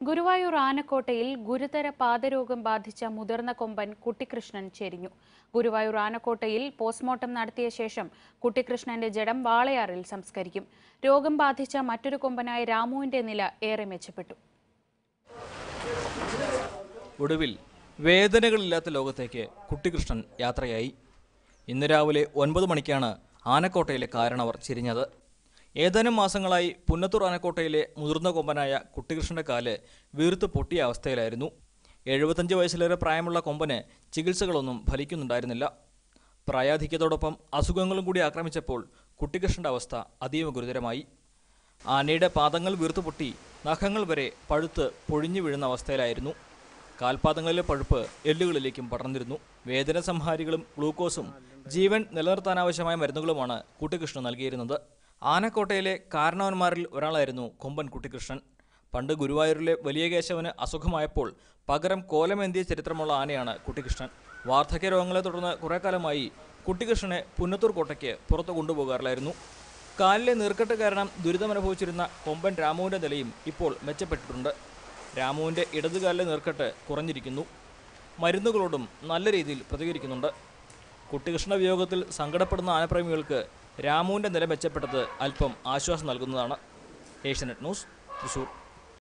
ഗുരുവായൂർ ആനക്കോട്ടയിൽ ഗുരുതര പാദരോഗം ബാധിച്ച മുതിർന്ന കൊമ്പൻ കുട്ടിക്കൃഷ്ണൻ ചെരിഞ്ഞു ഗുരുവായൂർ ആനക്കോട്ടയിൽ പോസ്റ്റ്മോർട്ടം നടത്തിയ ശേഷം കുട്ടിക്കൃഷ്ണന്റെ ജഡം വാളയാറിൽ സംസ്കരിക്കും രോഗം ബാധിച്ച മറ്റൊരു കൊമ്പനായ രാമുവിന്റെ നില ഏറെ മെച്ചപ്പെട്ടു ഒടുവിൽ വേദനകളില്ലാത്ത ലോകത്തേക്ക് കുട്ടികൃഷ്ണൻ യാത്രയായി ഇന്ന് രാവിലെ ഒൻപത് മണിക്കാണ് ആനക്കോട്ടയിലെ കാരണവർ ചിരിഞ്ഞത് ഏതാനും മാസങ്ങളായി പുന്നത്തൂർ ആനക്കോട്ടയിലെ മുതിർന്ന കൊമ്പനായ കുട്ടികൃഷ്ണന്റെ കാല് വീർത്ത് പൊട്ടിയ അവസ്ഥയിലായിരുന്നു എഴുപത്തഞ്ച് വയസ്സിലേറെ പ്രായമുള്ള കൊമ്പന് ചികിത്സകളൊന്നും ഫലിക്കുന്നുണ്ടായിരുന്നില്ല പ്രായാധിക്യത്തോടൊപ്പം അസുഖങ്ങളും കൂടി ആക്രമിച്ചപ്പോൾ കുട്ടികൃഷ്ണന്റെ അവസ്ഥ അതീവ ഗുരുതരമായി ആനയുടെ പാദങ്ങൾ വീർത്തുപൊട്ടി നഖങ്ങൾ വരെ പഴുത്ത് പൊഴിഞ്ഞു വീഴുന്ന അവസ്ഥയിലായിരുന്നു കാൽപാദങ്ങളിലെ പഴുപ്പ് എല്ലുകളിലേക്കും പടർന്നിരുന്നു വേദന സംഹാരികളും ഗ്ലൂക്കോസും ജീവൻ നിലനിർത്താനാവശ്യമായ മരുന്നുകളുമാണ് കുട്ടികൃഷ്ണൻ നൽകിയിരുന്നത് ആനക്കോട്ടയിലെ കാരണവന്മാരിൽ ഒരാളായിരുന്നു കൊമ്പൻ കുട്ടികൃഷ്ണൻ പണ്ട് ഗുരുവായൂരിലെ വലിയ കേശവന് അസുഖമായപ്പോൾ പകരം കോലമേന്തിയ ചരിത്രമുള്ള ആനയാണ് കുട്ടികൃഷ്ണൻ വാർദ്ധക്യ രോഗങ്ങളെ തുടർന്ന് കുറേ കാലമായി കുട്ടികൃഷ്ണനെ പുന്നത്തൂർ കോട്ടയ്ക്ക് പുറത്തു കൊണ്ടുപോകാറില്ലായിരുന്നു കാലിലെ നീർക്കെട്ട് കാരണം ദുരിതമനുഭവിച്ചിരുന്ന കൊമ്പൻ രാമുവിൻ്റെ നിലയും ഇപ്പോൾ മെച്ചപ്പെട്ടിട്ടുണ്ട് രാമുവിൻ്റെ ഇടതുകാലിലെ നീർക്കെട്ട് കുറഞ്ഞിരിക്കുന്നു മരുന്നുകളോടും നല്ല രീതിയിൽ പ്രതികരിക്കുന്നുണ്ട് കുട്ടികൃഷ്ണ വിയോഗത്തിൽ സങ്കടപ്പെടുന്ന ആനപ്രേമികൾക്ക് രാമുവിൻ്റെ നില മെച്ചപ്പെട്ടത് അല്പം ആശ്വാസം നൽകുന്നതാണ് ഏഷ്യനെറ്റ് ന്യൂസ് തൃശൂർ